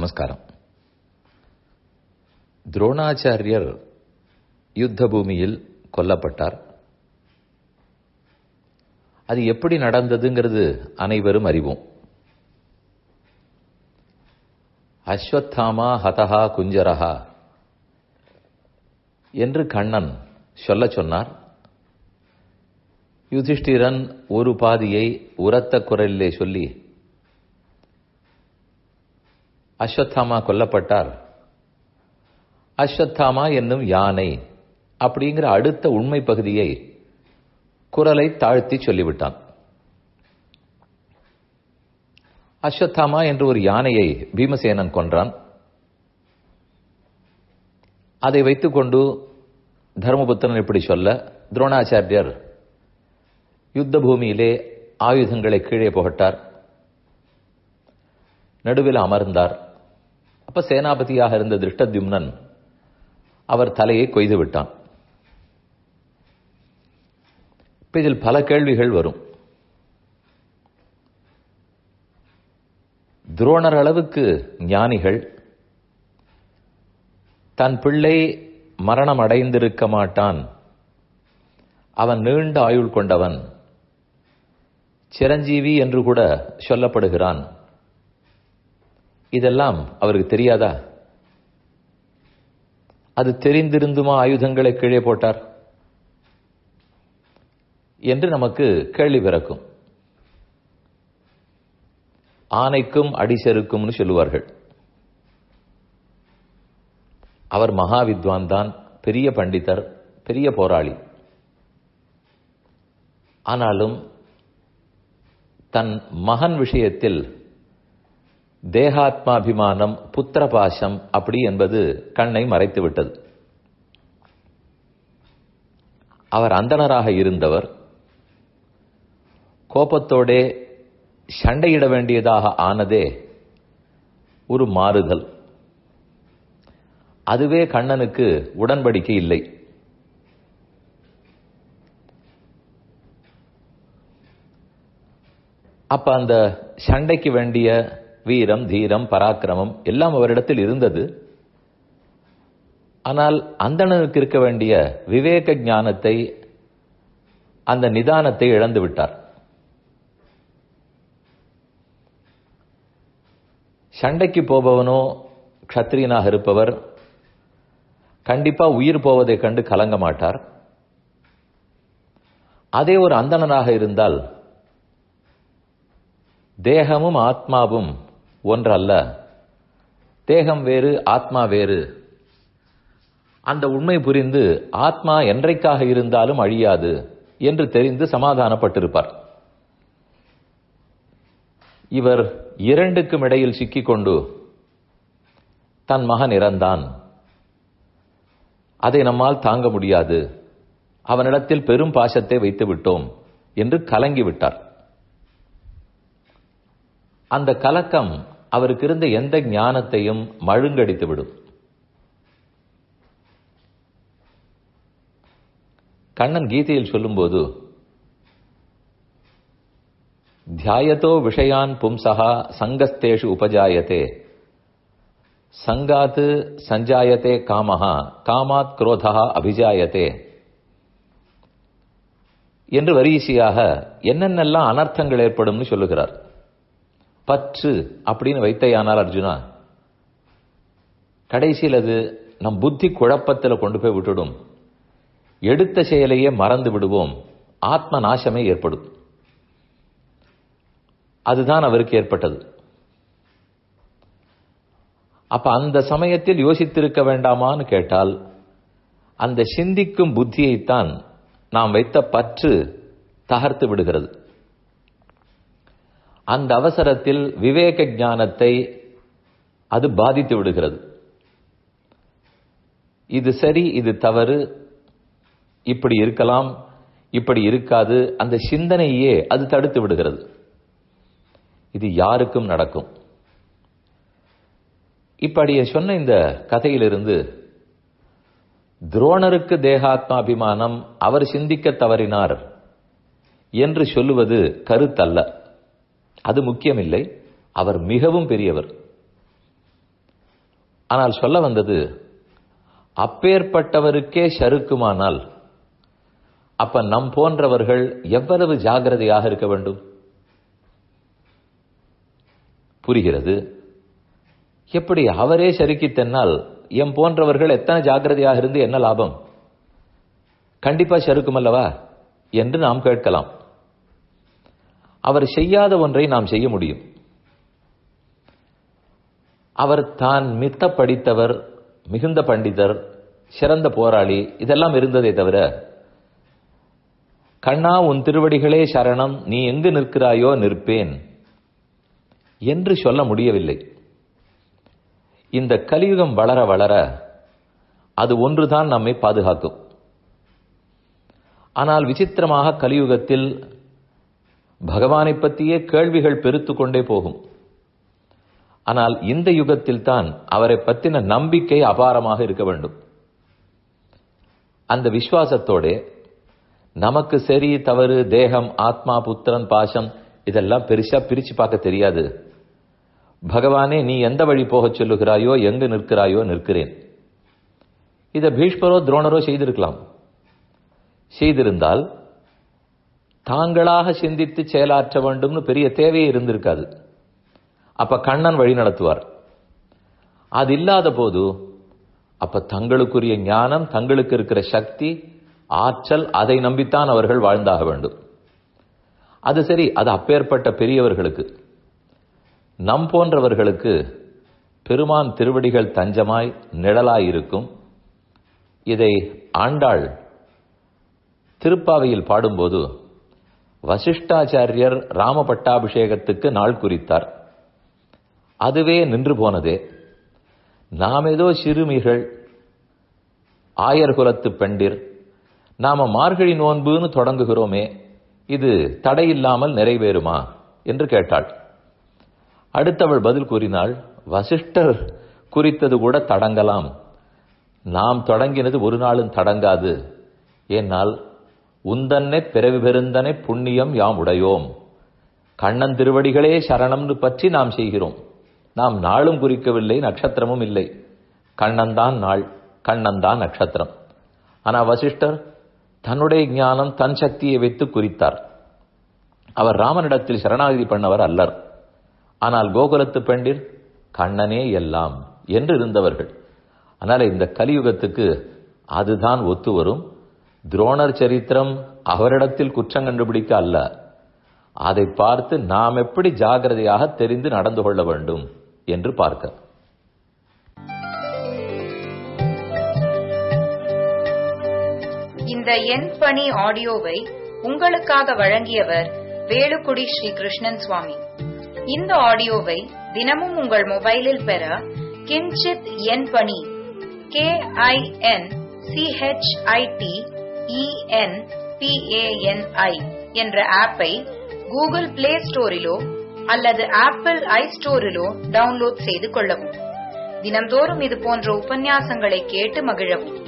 நமஸ்காரம் துரோணாச்சாரியர் யுத்த பூமியில் கொல்லப்பட்டார் அது எப்படி நடந்ததுங்கிறது அனைவரும் அறிவோம் அஸ்வத்தாமா ஹதஹா குஞ்சரஹா என்று கண்ணன் சொல்ல சொன்னார் யுதிஷ்டிரன் ஒரு பாதியை உரத்த குரலிலே சொல்லி அஸ்வத்தாமா கொல்லப்பட்டார் அஸ்வத்தாமா என்னும் யானை அப்படிங்கிற அடுத்த உண்மை பகுதியை குரலை தாழ்த்தி சொல்லிவிட்டான் அஸ்வத்தாமா என்று ஒரு யானையை பீமசேனன் கொன்றான் அதை வைத்துக்கொண்டு தர்மபுத்திரன் இப்படி சொல்ல துரோணாச்சாரியர் யுத்த பூமியிலே ஆயுதங்களை கீழே புகட்டார் நடுவில் அமர்ந்தார் அப்ப சேனாபதியாக இருந்த திருஷ்டத்யும்னன் அவர் தலையை கொய்து விட்டான் இப்ப இதில் பல கேள்விகள் வரும் துரோணர் அளவுக்கு ஞானிகள் தன் பிள்ளை மரணம் அடைந்திருக்க மாட்டான் அவன் நீண்ட ஆயுள் கொண்டவன் சிரஞ்சீவி என்று கூட சொல்லப்படுகிறான் இதெல்லாம் அவருக்கு தெரியாதா அது தெரிந்திருந்துமா ஆயுதங்களை கீழே போட்டார் என்று நமக்கு கேள்வி பிறக்கும் ஆனைக்கும் அடிசெருக்கும்னு சொல்லுவார்கள் அவர் மகா வித்வான் தான் பெரிய பண்டிதர் பெரிய போராளி ஆனாலும் தன் மகன் விஷயத்தில் தேகாத்மாபிமானம் புத்திரபாசம் அப்படி என்பது கண்ணை மறைத்து விட்டது அவர் அந்தணராக இருந்தவர் கோபத்தோடே சண்டையிட வேண்டியதாக ஆனதே ஒரு மாறுதல் அதுவே கண்ணனுக்கு உடன்படிக்கை இல்லை அப்ப அந்த சண்டைக்கு வேண்டிய வீரம் தீரம் பராக்கிரமம் எல்லாம் அவரிடத்தில் இருந்தது ஆனால் அந்தணனுக்கு இருக்க வேண்டிய விவேக ஞானத்தை அந்த நிதானத்தை இழந்து விட்டார் சண்டைக்கு போபவனோ க்ஷத்ரியனாக இருப்பவர் கண்டிப்பா உயிர் போவதை கண்டு கலங்க மாட்டார் அதே ஒரு அந்தணனாக இருந்தால் தேகமும் ஆத்மாவும் ஒன்றல்ல தேகம் வேறு ஆத்மா வேறு அந்த உண்மை புரிந்து ஆத்மா என்றைக்காக இருந்தாலும் அழியாது என்று தெரிந்து சமாதானப்பட்டிருப்பார் இவர் இரண்டுக்கும் இடையில் சிக்கிக்கொண்டு தன் மகன் இறந்தான் அதை நம்மால் தாங்க முடியாது அவனிடத்தில் பெரும் பாசத்தை வைத்து விட்டோம் என்று கலங்கிவிட்டார் அந்த கலக்கம் அவருக்கு இருந்த எந்த ஞானத்தையும் மழுங்கடித்து விடும் கண்ணன் கீதையில் சொல்லும்போது தியாயத்தோ விஷயான் பும்சகா சங்கஸ்தேஷு உபஜாயத்தே சங்காத்து சஞ்சாயத்தே காமஹா காமாத் குரோதா அபிஜாயத்தே என்று வரிசையாக என்னென்னலாம் அனர்த்தங்கள் ஏற்படும்னு சொல்லுகிறார் பற்று அப்படின்னு வைத்தையானால் அர்ஜுனா கடைசியில் அது நம் புத்தி குழப்பத்தில் கொண்டு போய் விட்டுடும் எடுத்த செயலையே மறந்து விடுவோம் ஆத்ம நாசமே ஏற்படும் அதுதான் அவருக்கு ஏற்பட்டது அப்ப அந்த சமயத்தில் யோசித்திருக்க வேண்டாமான்னு கேட்டால் அந்த சிந்திக்கும் புத்தியைத்தான் நாம் வைத்த பற்று தகர்த்து விடுகிறது அந்த அவசரத்தில் விவேக ஞானத்தை அது பாதித்து விடுகிறது இது சரி இது தவறு இப்படி இருக்கலாம் இப்படி இருக்காது அந்த சிந்தனையே அது தடுத்து விடுகிறது இது யாருக்கும் நடக்கும் இப்படிய சொன்ன இந்த கதையிலிருந்து துரோணருக்கு தேகாத்மாபிமானம் அவர் சிந்திக்க தவறினார் என்று சொல்லுவது கருத்தல்ல அது முக்கியமில்லை அவர் மிகவும் பெரியவர் ஆனால் சொல்ல வந்தது அப்பேற்பட்டவருக்கே சறுக்குமானால் அப்ப நம் போன்றவர்கள் எவ்வளவு ஜாகிரதையாக இருக்க வேண்டும் புரிகிறது எப்படி அவரே சறுக்கித்தென்னால் எம் போன்றவர்கள் எத்தனை ஜாகிரதையாக இருந்து என்ன லாபம் கண்டிப்பா சறுக்கும் அல்லவா என்று நாம் கேட்கலாம் அவர் செய்யாத ஒன்றை நாம் செய்ய முடியும் அவர் தான் மித்த படித்தவர் மிகுந்த பண்டிதர் சிறந்த போராளி இதெல்லாம் இருந்ததே தவிர கண்ணா உன் திருவடிகளே சரணம் நீ எங்கு நிற்கிறாயோ நிற்பேன் என்று சொல்ல முடியவில்லை இந்த கலியுகம் வளர வளர அது ஒன்றுதான் நம்மை பாதுகாக்கும் ஆனால் விசித்திரமாக கலியுகத்தில் பகவானை பற்றியே கேள்விகள் பெருத்து கொண்டே போகும் ஆனால் இந்த யுகத்தில் தான் அவரை பற்றின நம்பிக்கை அபாரமாக இருக்க வேண்டும் அந்த விசுவாசத்தோட நமக்கு சரி தவறு தேகம் ஆத்மா புத்திரன் பாசம் இதெல்லாம் பெருசா பிரிச்சு பார்க்க தெரியாது பகவானே நீ எந்த வழி போகச் சொல்லுகிறாயோ எங்கு நிற்கிறாயோ நிற்கிறேன் இதை பீஷ்மரோ துரோணரோ செய்திருக்கலாம் செய்திருந்தால் தாங்களாக சிந்தித்து செயலாற்ற வேண்டும்னு பெரிய தேவையே இருந்திருக்காது அப்ப கண்ணன் வழி நடத்துவார் அது இல்லாத போது அப்ப தங்களுக்குரிய ஞானம் தங்களுக்கு இருக்கிற சக்தி ஆற்றல் அதை நம்பித்தான் அவர்கள் வாழ்ந்தாக வேண்டும் அது சரி அது அப்பேற்பட்ட பெரியவர்களுக்கு நம் போன்றவர்களுக்கு பெருமான் திருவடிகள் தஞ்சமாய் நிழலாய் இருக்கும் இதை ஆண்டாள் திருப்பாவையில் பாடும்போது வசிஷ்டாச்சாரியர் ராம பட்டாபிஷேகத்துக்கு நாள் குறித்தார் அதுவே நின்று போனதே நாம் ஏதோ சிறுமிகள் ஆயர் குலத்து பெண்டிர் நாம மார்கழி நோன்புன்னு தொடங்குகிறோமே இது தடையில்லாமல் நிறைவேறுமா என்று கேட்டாள் அடுத்தவள் பதில் கூறினாள் வசிஷ்டர் குறித்தது கூட தடங்கலாம் நாம் தொடங்கினது ஒரு நாளும் தடங்காது ஏனால் உந்தன்னை பிறவி பெருந்தனை புண்ணியம் யாம் உடையோம் கண்ணன் திருவடிகளே சரணம்னு பற்றி நாம் செய்கிறோம் நாம் நாளும் குறிக்கவில்லை நட்சத்திரமும் இல்லை கண்ணன்தான் நாள் கண்ணன்தான் நட்சத்திரம் ஆனா வசிஷ்டர் தன்னுடைய ஞானம் தன் சக்தியை வைத்து குறித்தார் அவர் ராமனிடத்தில் சரணாகதி பண்ணவர் அல்லர் ஆனால் கோகுலத்து பெண்டிர் கண்ணனே எல்லாம் என்று இருந்தவர்கள் அதனால இந்த கலியுகத்துக்கு அதுதான் ஒத்து வரும் துரோணர் சரித்திரம் அவரிடத்தில் குற்றம் கண்டுபிடிக்க அல்ல அதை பார்த்து நாம் எப்படி ஜாகிரதையாக தெரிந்து நடந்து கொள்ள வேண்டும் என்று பார்க்க இந்த எண் பணி ஆடியோவை உங்களுக்காக வழங்கியவர் வேலுக்குடி ஸ்ரீ கிருஷ்ணன் சுவாமி இந்த ஆடியோவை தினமும் உங்கள் மொபைலில் பெற கிஞ்சித் எண் பணி கே ஐ என் சிஹெச்ஐடி இஎன் பிஏஎன்ஐ என்ற ஆப்பை கூகுள் பிளே ஸ்டோரிலோ அல்லது ஆப்பிள் ஐ ஸ்டோரிலோ டவுன்லோட் செய்து கொள்ளவும் தினம்தோறும் இது போன்ற உபன்யாசங்களை கேட்டு மகிழவும்